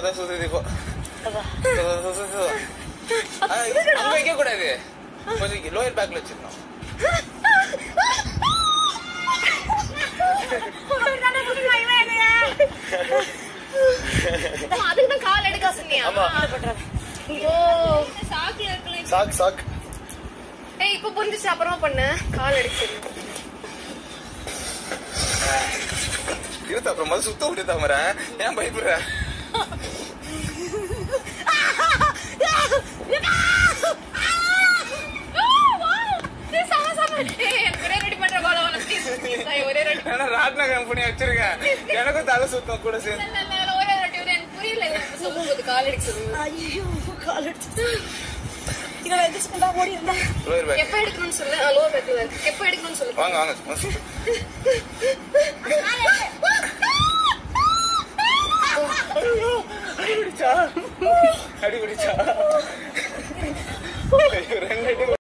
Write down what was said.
அதான் சுத்துது இப்போ சு- சு- சு- சு. ஆ, அங்க வைக்க கூடாது கொஞ்சம் லோயர் பேக்ல வச்சிருந்தோம் அதுக்கு தான் கால் எடுக்க சொன்னியா ஆமா. ஓ சாக்குல இருக்கல சாக் சாக் ஏய் இப்ப புரிஞ்சுச்சு அப்புறமா பண்ணு கால் எடுக்க சொல்லு இருத்த அப்புறம் முதல்ல சுத்த விட்டு தாமர ஏன் பயப்படுற ஒரே ரெடி ஏன்னா ராட்னா கம்பெனி வச்சிருக்கேன் எனக்கும் தலை சுத்தம் கூட சேர்ந்து ஒரே ரெடி எனக்கு புரியல இது நம்ம சொல்லும்போது கால் எடுக்க சொல்லுங்க ஐயோ கால் எடுத்து இதை எதிர்த்துக்கிட்டா ஓடி இருந்தா லோயர் பேக் எப்ப எடுக்கணும்னு சொல்லு லோ பேக்ல இருக்கு எப்ப எடுக்கணும்னு சொல்லு வாங்க வாங்க சும்மா சுத்து. அடிபிடிச்சா அடிபிடிச்சா ஐயோ, ரெண்டு அடி